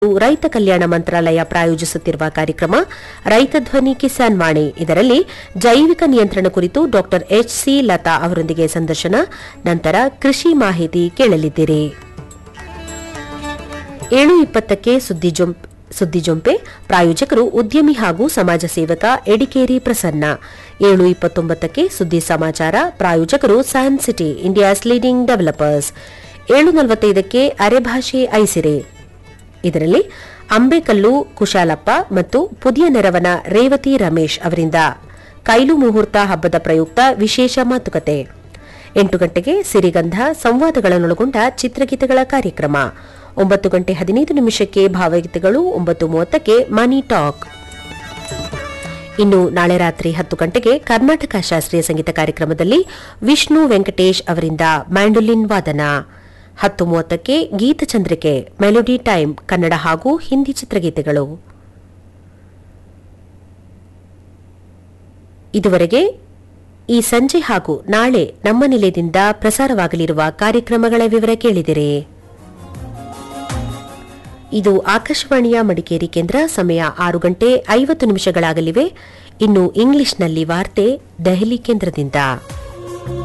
ರೈತ ಕಲ್ಯಾಣ ಮಂತ್ರಾಲಯ ಪ್ರಾಯೋಜಿಸುತ್ತಿರುವ ಕಾರ್ಯಕ್ರಮ ರೈತ ಧ್ವನಿ ಕಿಸಾನ್ ವಾಣಿ ಇದರಲ್ಲಿ ಜೈವಿಕ ನಿಯಂತ್ರಣ ಕುರಿತು ಡಾಕ್ಟರ್ ಎಚ್ ಸಿ ಲತಾ ಅವರೊಂದಿಗೆ ಸಂದರ್ಶನ ನಂತರ ಕೃಷಿ ಮಾಹಿತಿ ಕೇಳಲಿದ್ದೀರಿ ಏಳು ಇಪ್ಪತ್ತಕ್ಕೆ ಸುದ್ದಿ ಜೊಂಪ್ ಸುದ್ದಿ ಜೊಂಪೆ ಪ್ರಾಯೋಜಕರು ಉದ್ಯಮಿ ಹಾಗೂ ಸಮಾಜ ಸೇವಕ ಎಡಿಕೇರಿ ಪ್ರಸನ್ನ ಏಳು ಇಪ್ಪತ್ತೊಂಬತ್ತಕ್ಕೆ ಸುದ್ದಿ ಸಮಾಚಾರ ಪ್ರಾಯೋಜಕರು San City India's leading developers ಏಳು ನಲವತ್ತೈದಕ್ಕೆ ಅರೆಭಾಷೆ ಐಸಿರೆ ಇದರಲ್ಲಿ ಅಂಬೇಕಲ್ಲು ಕುಶಾಲಪ್ಪ ಮತ್ತು ಪುದಿಯ ನೆರವನ ರೇವತಿ ರಮೇಶ್ ಅವರಿಂದ ಕೈಲು ಮುಹೂರ್ತ ಹಬ್ಬದ ಪ್ರಯುಕ್ತ ವಿಶೇಷ ಮಾತುಕತೆ ಎಂಟು ಗಂಟೆಗೆ ಸಿರಿಗಂಧ ಸಂವಾದಗಳನ್ನೊಳಗೊಂಡ ಚಿತ್ರಗೀತೆಗಳ ಕಾರ್ಯಕ್ರಮ ಒಂಬತ್ತು ಗಂಟೆ ಹದಿನೈದು ನಿಮಿಷಕ್ಕೆ ಭಾವಗೀತೆಗಳು ಒಂಬತ್ತು ಮೂವತ್ತಕ್ಕೆ ಮನಿ ಟಾಕ್ ಇನ್ನು ನಾಳೆ ರಾತ್ರಿ ಹತ್ತು ಗಂಟೆಗೆ ಕರ್ನಾಟಕ ಶಾಸ್ತ್ರೀಯ ಸಂಗೀತ ಕಾರ್ಯಕ್ರಮದಲ್ಲಿ ವಿಷ್ಣು ವೆಂಕಟೇಶ್ ಅವರಿಂದ ಮ್ಯಾಂಡೋಲಿನ್ ವಾದನ ಹತ್ತು ಮೂವತ್ತಕ್ಕೆ ಗೀತಚಂದ್ರಿಕೆ ಮೆಲೋಡಿ ಟೈಮ್ ಕನ್ನಡ ಹಾಗೂ ಹಿಂದಿ ಚಿತ್ರಗೀತೆಗಳು ಇದುವರೆಗೆ ಈ ಸಂಜೆ ಹಾಗೂ ನಾಳೆ ನಮ್ಮ ನಿಲಯದಿಂದ ಪ್ರಸಾರವಾಗಲಿರುವ ಕಾರ್ಯಕ್ರಮಗಳ ವಿವರ ಕೇಳಿದಿರಿ ಇದು ಆಕಾಶವಾಣಿಯ ಮಡಿಕೇರಿ ಕೇಂದ್ರ ಸಮಯ ಆರು ಗಂಟೆ ಐವತ್ತು ನಿಮಿಷಗಳಾಗಲಿವೆ ಇನ್ನು ಇಂಗ್ಲಿಷ್ನಲ್ಲಿ ವಾರ್ತೆ ದೆಹಲಿ ಕೇಂದ್ರದಿಂದ